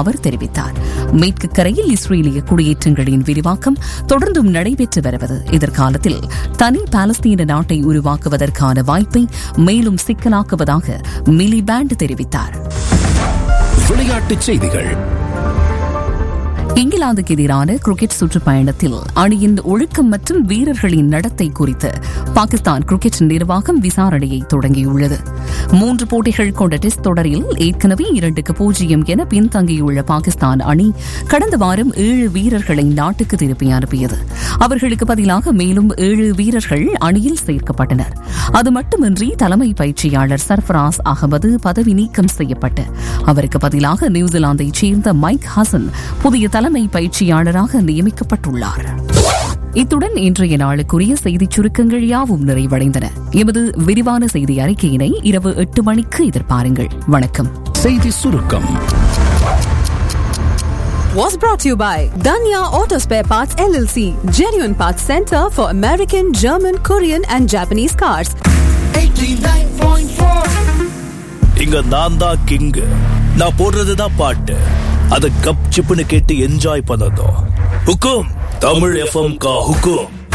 அவர் தெரிவித்தார் மேற்கு கரையில் இஸ்ரேலிய குடியேற்றங்களின் விரிவாக்கம் தொடர்ந்தும் நடைபெற்று வருவது எதிர்காலத்தில் தனி பாலஸ்தீன நாட்டை உருவாக்குவதற்கான வாய்ப்பை மேலும் சிக்கலாக்குவதாக மிலிபேண்ட் தெரிவித்தார் விளையாட்டுச் செய்திகள் இங்கிலாந்துக்கு எதிரான கிரிக்கெட் சுற்றுப்பயணத்தில் அணியின் ஒழுக்கம் மற்றும் வீரர்களின் நடத்தை குறித்து பாகிஸ்தான் கிரிக்கெட் நிர்வாகம் விசாரணையை தொடங்கியுள்ளது மூன்று போட்டிகள் கொண்ட டெஸ்ட் தொடரில் ஏற்கனவே இரண்டுக்கு பூஜ்ஜியம் என பின்தங்கியுள்ள பாகிஸ்தான் அணி கடந்த வாரம் ஏழு வீரர்களை நாட்டுக்கு திருப்பி அனுப்பியது அவர்களுக்கு பதிலாக மேலும் ஏழு வீரர்கள் அணியில் சேர்க்கப்பட்டனர் அது மட்டுமின்றி தலைமை பயிற்சியாளர் சர்ஃபராஸ் அகமது பதவி நீக்கம் செய்யப்பட்டு அவருக்கு பதிலாக நியூசிலாந்தைச் சேர்ந்த மைக் ஹசன் புதிய தலைமை பயிற்சியாளராக நியமிக்கப்பட்டுள்ளார் இத்துடன் இன்றைய நாளுக்குரிய செய்திச் சுருக்கங்கள் யாவும் நிறைவடைந்தன எமது விரிவான செய்தி அறிக்கையினை இரவு எட்டு மணிக்கு எதிர்பாருங்கள் வணக்கம் செய்தி சுருக்கம் was brought to you by Danya Auto Spare Parts LLC, genuine parts center for American, German, Korean, and Japanese cars. இங்க நான் தான் கிங் நான் போடுறதுதான் பாட்டு அத கப் சிப்புன்னு கேட்டு என்ஜாய் பண்ணதும் ஹுக்கும் தமிழ் எஃப்எம் கா ஹுக்கும்